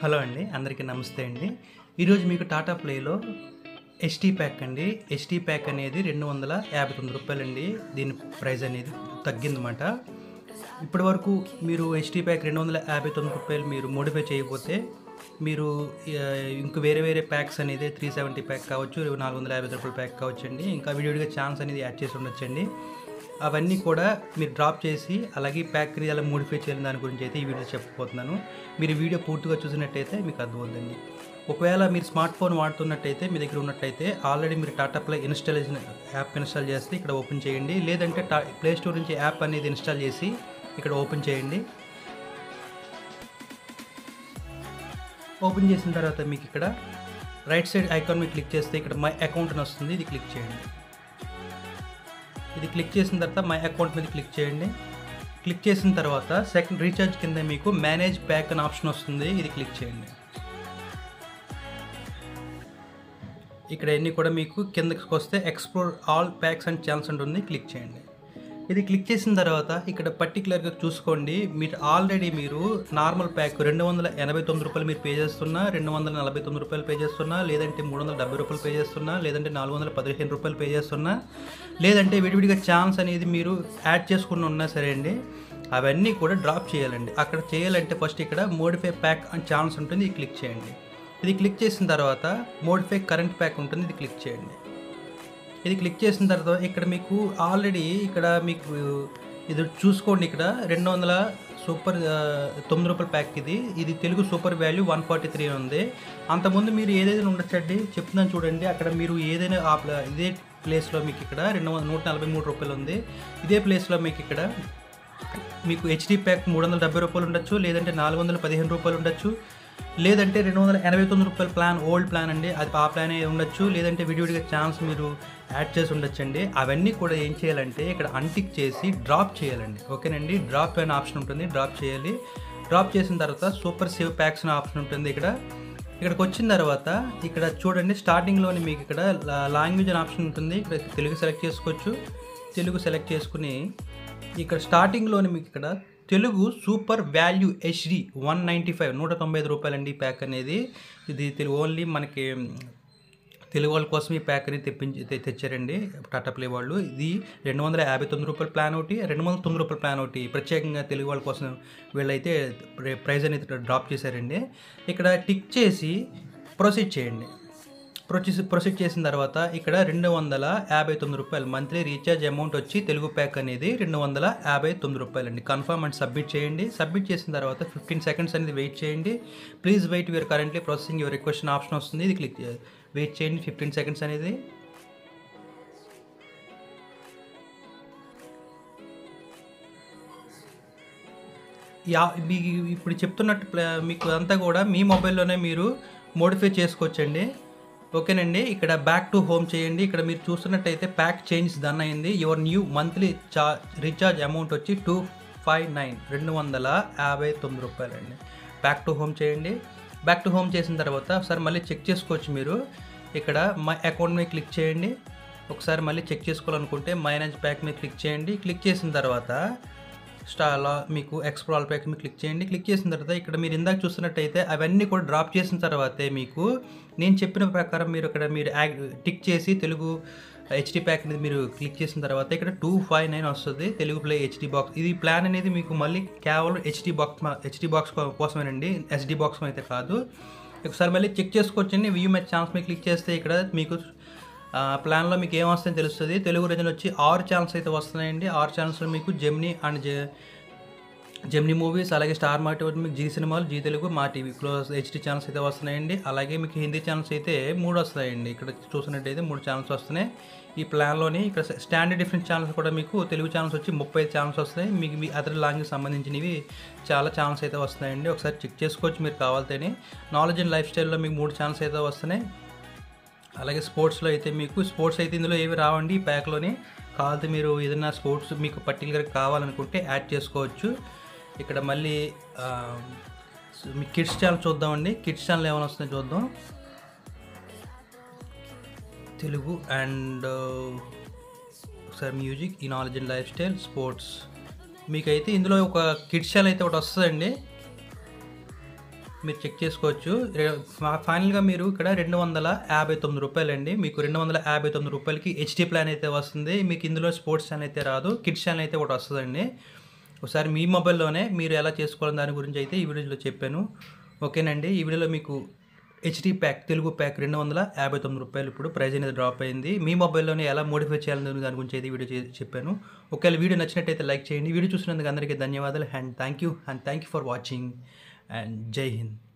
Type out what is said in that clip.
hello అండి అందరికీ నమస్తే అండి ఈరోజు మీకు టాటా ప్లేలో ఎస్టీ ప్యాక్ అండి ఎస్టీ ప్యాక్ అనేది రెండు వందల యాభై తొమ్మిది రూపాయలండి దీని ప్రైస్ అనేది తగ్గిందన్నమాట ఇప్పటి వరకు మీరు ఎస్టీ ప్యాక్ రెండు వందల యాభై తొమ్మిది రూపాయలు మీరు మోడిఫై చేయకపోతే మీరు ఆ, ఇంక వేరే వేరే ప్యాక్స్ అనేది త్రీ సెవెంటీ ప్యాక్ కావచ్చు నాలుగు వందల యాభై రూపాయల ప్యాక్ కావచ్చు అండి ఇంకా విడివిడిగా ఛాన్స్ అనేది యాడ్ చేసి ఉండొచ్చండి అవన్నీ కూడా మీరు డ్రాప్ చేసి అలాగే ప్యాక్ ఎలా మోడిఫై చేయాలి దాని గురించి అయితే ఈ వీడియో చెప్పబోతున్నాను మీరు వీడియో పూర్తిగా చూసినట్టయితే మీకు అర్థమవుతుంది ఒకవేళ మీరు స్మార్ట్ ఫోన్ వాడుతున్నట్టయితే మీ దగ్గర ఉన్నట్టయితే ఆల్రెడీ మీరు Tata Play installation app install చేస్తే ఇక్కడ ఓపెన్ చేయండి లేదంటే టా ప్లే స్టోర్ నుంచి యాప్ అనేది ఇన్స్టాల్ చేసి ఇక్కడ ఓపెన్ చేయండి ఓపెన్ చేసిన తర్వాత మీకు ఇక్కడ రైట్ సైడ్ ఐకాన్ మీద క్లిక్ చేస్తే ఇక్కడ మై అకౌంట్ అని వస్తుంది ఇది క్లిక్ చేయండి ఇది క్లిక్ చేసిన తర్వాత మై అకౌంట్ మీద క్లిక్ చేయండి క్లిక్ చేసిన తర్వాత సెకండ్ రీఛార్జ్ కింద మీకు మేనేజ్ ప్యాక్ అనే ఆప్షన్ వస్తుంది ఇది క్లిక్ చేయండి ఇక్కడ అన్ని కూడా మీకు కిందకి వస్తే explore all packs and channels ఉంటుంది క్లిక్ చేయండి ఇది క్లిక్ చేసిన తర్వాత ఇక్కడ పర్టికులర్గా చూసుకోండి మీరు ఆల్రెడీ మీరు నార్మల్ ప్యాక్ రెండు వందల ఎనభై తొమ్మిది రూపాయలు మీరు పే చేస్తున్నా రెండు వందల నలభై తొమ్మిది రూపాయలు పే చేస్తున్నా లేదంటే మూడు వందల డెబ్బై రూపాయలు పే చేస్తున్నా లేదంటే నాలుగు వందల పదిహేను రూపాయలు పే చేస్తున్నా లేదంటే విడివిడిగా ఛాన్స్ అనేది మీరు యాడ్ చేసుకుని ఉన్నా సరే అండి అవన్నీ కూడా డ్రాప్ చేయాలండి అక్కడ చేయాలంటే ఫస్ట్ ఇక్కడ మోడిఫై ప్యాక్ అండ్ ఛాన్స్ ఉంటుంది ఇది క్లిక్ చేయండి ఇది క్లిక్ చేసిన తర్వాత మోడిఫై కరెంట్ ప్యాక్ ఉంటుంది ఇది క్లిక్ చేయండి ఇది క్లిక్ చేసిన తర్వాత ఇక్కడ మీకు ఆల్రెడీ ఇక్కడ మీకు ఇది చూసుకోండి ఇక్కడ రెండు వందల సూపర్ ఆ, తొమ్మిది రూపాయల ప్యాక్ ఇది ఇది Telugu super value one forty three ఉంది అంతకుముందు మీరు ఏదైనా ఉండొచ్చండి చెప్తున్నాను చూడండి అక్కడ మీరు ఏదైనా ఆ ప్ల- ఇదే ప్లేస్లో మీకు ఇక్కడ రెండు వందల నూట నలభై మూడు రూపాయలు ఉంది ఇదే ప్లేస్లో మీకు ఇక్కడ మీకు హెచ్డి ప్యాక్ మూడు వందల డెబ్బై రూపాయలు ఉండొచ్చు లేదంటే నాలుగు వందల పదిహేను రూపాయలు ఉండొచ్చు లేదంటే రెండు వందల ఎనభై తొమ్మిది రూపాయల ప్లాన్ ఓల్డ్ ప్లాన్ అండి అది ఆ ప్లాన్ ఉండొచ్చు లేదంటే విడివిడిగా ఛాన్స్ మీరు యాడ్ చేసి ఉండొచ్చండి అవన్నీ కూడా ఏం చేయాలంటే ఇక్కడ అన్టిక్ చేసి డ్రాప్ చేయాలండి ఓకేనండి డ్రాప్ అనే ఆప్షన్ ఉంటుంది డ్రాప్ చేయాలి డ్రాప్ చేసిన తర్వాత సూపర్ సేవ్ ప్యాక్స్ అనే ఆప్షన్ ఉంటుంది ఇక్కడ ఇక్కడికి వచ్చిన తర్వాత ఇక్కడ చూడండి స్టార్టింగ్లోని మీకు ఇక్కడ లాంగ్వేజ్ అనే ఆప్షన్ ఉంటుంది ఇక్కడ తెలుగు సెలెక్ట్ చేసుకోవచ్చు తెలుగు సెలెక్ట్ చేసుకుని ఇక్కడ స్టార్టింగ్లోని మీకు ఇక్కడ Telugu super value HD one ninety five నూట తొంభై ఐదు రూపాయలండి ఈ ప్యాక్ అనేది ఇది తెలుగు ఓన్లీ మనకి తెలుగు వాళ్ళ కోసం ఈ ప్యాక్ అనేది తెప్పించి తె- తెచ్చారండి టాటా ప్లే వాళ్ళు ఇది రెండు వందల యాభై తొమ్మిది రూపాయల ప్లాన్ ఒకటి రెండు వందల తొమ్మిది రూపాయల ప్లాన్ ఒకటి ప్రత్యేకంగా తెలుగు వాళ్ళ కోసం వీళ్ళైతే ప్ర- ప్రైస్ అనేది డ్రాప్ చేశారండి ఇక్కడ టిక్ చేసి ప్రొసీడ్ చేయండి ప్రొసీడ్ ప్రొసీడ్ చేసిన తర్వాత ఇక్కడ రెండు వందల యాభై తొమ్మిది రూపాయలు మంత్లీ రీఛార్జ్ అమౌంట్ వచ్చి తెలుగు ప్యాక్ అనేది రెండు వందల యాభై తొమ్మిది రూపాయలు అండి కన్ఫర్మ్ అండ్ సబ్మిట్ చేయండి సబ్మిట్ చేసిన తర్వాత ఫిఫ్టీన్ సెకండ్స్ అనేది వెయిట్ చేయండి please wait your currently processing your request option వస్తుంది ఇది క్లిక్ వెయిట్ చేయండి ఫిఫ్టీన్ సెకండ్స్ అనేది యా మీ ఇప్పుడు చెప్తున్నట్టు ప్ల- మీకు అంతా కూడా మీ మొబైల్లోనే మీరు మోడిఫై చేసుకోవచ్చండి ఓకేనండి ఇక్కడ బ్యాక్ టు హోమ్ చేయండి ఇక్కడ మీరు చూస్తున్నట్టయితే ప్యాక్ చేంజ్ డన్ అయింది యువర్ న్యూ మంత్లీ చా రీఛార్జ్ అమౌంట్ వచ్చి టూ ఫైవ్ నైన్ రెండు వందల యాభై తొమ్మిది రూపాయలండి బ్యాక్ టు హోమ్ చేయండి బ్యాక్ టు హోమ్ చేసిన తర్వాత ఒకసారి మళ్ళీ చెక్ చేసుకోవచ్చు మీరు ఇక్కడ మై అకౌంట్ మీద క్లిక్ చేయండి ఒకసారి మళ్ళీ చెక్ చేసుకోవాలనుకుంటే మైనేజ్ ప్యాక్ మీద క్లిక్ చేయండి క్లిక్ చేసిన తర్వాత స్టాలా మీకు ఎక్స్ప్లోర్ ప్యాక్ మీద క్లిక్ చేయండి క్లిక్ చేసిన తర్వాత ఇక్కడ మీరు ఇందాక చూస్తున్నట్టయితే అవన్నీ కూడా డ్రాప్ చేసిన తర్వాతే మీకు నేను చెప్పిన ప్రకారం మీరు ఇక్కడ మీరు యాక్ టిక్ చేసి తెలుగు హెచ్డి ప్యాక్ అనేది మీరు క్లిక్ చేసిన తర్వాత ఇక్కడ టూ ఫైవ్ నైన్ వస్తుంది తెలుగు ప్లే హెచ్డి బాక్స్ ఇది ప్లాన్ అనేది మీకు మళ్ళీ కేవలం హెచ్డి బాక్స్ హెచ్డి బాక్స్ కోసమేనండి ఎస్డి బాక్స్ అయితే కాదు ఒకసారి మళ్ళీ చెక్ చేసుకోవచ్చండి వ్యూ మ్యాచ్ ఛాన్స్ మీద క్లిక్ చేస్తే ఇక్కడ మీకు ఆ, ప్లాన్లో మీకు ఏం వస్తుందో తెలుస్తుంది తెలుగు రీజన్ వచ్చి ఆరు ఛానల్స్ అయితే వస్తున్నాయండి ఆరు ఛానల్స్లో మీకు జెమ్నీ అండ్ జె జెమ్నీ మూవీస్ అలాగే స్టార్ మా టీవీ మీకు జీ సినిమాలు Zee Telugu Maa TV close HD channels అయితే వస్తున్నాయండి అలాగే మీకు హిందీ ఛానల్స్ అయితే మూడు వస్తాయండి ఇక్కడ చూసినట్టయితే మూడు ఛానల్స్ వస్తున్నాయి ఈ ప్లాన్లోని ఇక్కడ స్టాండర్డ్ డిఫరెంట్ ఛానల్స్ కూడా మీకు తెలుగు ఛానల్స్ వచ్చి ముప్పై ఐదు ఛానల్స్ వస్తాయి మీకు మీ అదర్ లాంగ్వేజ్ సంబంధించినవి చాలా ఛానల్స్ అయితే వస్తున్నాయండి ఒకసారి చెక్ చేసుకోవచ్చు మీరు కావాలితేనే నాలెడ్జ్ అండ్ లైఫ్ స్టైల్లో మీకు మూడు ఛానల్స్ అయితే వస్తున్నాయి అలాగే స్పోర్ట్స్లో అయితే మీకు స్పోర్ట్స్ అయితే ఇందులో ఏవి రావండి ఈ ప్యాక్లోని కావాలంటే మీరు ఏదైనా స్పోర్ట్స్ మీకు పర్టికులర్ కావాలనుకుంటే యాడ్ చేసుకోవచ్చు ఇక్కడ మళ్ళీ ఆ, మీ కిడ్స్ ఛానల్ చూద్దామండి కిడ్స్ ఛానల్ ఏమైనా వస్తుందో చూద్దాం తెలుగు అండ్ ఒకసారి మ్యూజిక్ ఈ knowledge and lifestyle sports మీకైతే ఇందులో ఒక కిడ్స్ ఛానల్ అయితే ఒకటి వస్తుందండి మీరు చెక్ చేసుకోవచ్చు రే- ఫా- ఫైనల్గా మీరు ఇక్కడ రెండు వందల యాభై తొమ్మిది రూపాయలండి మీకు రెండు వందల యాభై తొమ్మిది రూపాయలకి హెచ్డి ప్లాన్ అయితే వస్తుంది మీకు ఇందులో స్పోర్ట్స్ ఛానల్ అయితే రాదు కిడ్స్ ఛానల్ అయితే ఒకటి వస్తుందండి ఒకసారి మీ మొబైల్లోనే మీరు ఎలా చేసుకోవాలని దాని గురించి అయితే ఈ వీడియోలో చెప్పాను ఓకేనండి ఈ వీడియోలో మీకు హెచ్డి ప్యాక్ తెలుగు ప్యాక్ రెండు వందల యాభై తొమ్మిది రూపాయలు ఇప్పుడు ప్రైస్ అనేది డ్రాప్ అయింది మీ మొబైల్లోనే ఎలా మోడిఫై చేయాలని దాని గురించి అయితే ఈ వీడియో చే- చెప్పాను ఒకవేళ వీడియో నచ్చినట్టయితే లైక్ చేయండి వీడియో చూసినందుకు అందరికీ ధన్యవాదాలు and thank you and thank you for watching and Jai Hind